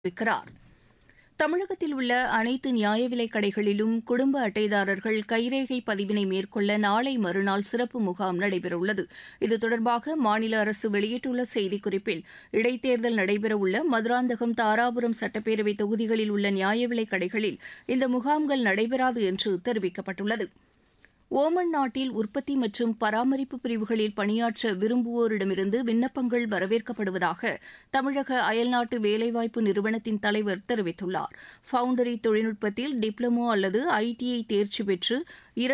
இருக்கிறார் தமிழகத்தில் உள்ள அனைத்து நியாய விலைக் கடைகளிலும் குடும்ப அட்டைதாரர்கள் கைரேகை பதிவினை மேற்கொள்ள நாளை மறுநாள் சிறப்பு முகாம் நடைபெறவுள்ளது இது தொடர்பாக மாநில அரசு வெளியிட்டுள்ள செய்திக்குறிப்பில் இடைத்தேர்தல் நடைபெறவுள்ள மதுராந்தகம் தாராபுரம் சட்டப்பேரவை தொகுதிகளில் உள்ள நியாய விலைக் கடைகளில் இந்த முகாம்கள் நடைபெறாது என்று தெரிவிக்கப்பட்டுள்ளது ஓமன் நாட்டில் உற்பத்தி மற்றும் பராமரிப்பு பிரிவுகளில் பணியாற்ற விரும்புவோரிடமிருந்து விண்ணப்பங்கள் வரவேற்கப்படுவதாக தமிழக அயல்நாட்டு வேலைவாய்ப்பு நிறுவனத்தின் தலைவர் தெரிவித்துள்ளார் ஃபவுண்டரி தொழில்நுட்பத்தில் டிப்ளமோ அல்லது ஐடிஐ தேர்ச்சி பெற்று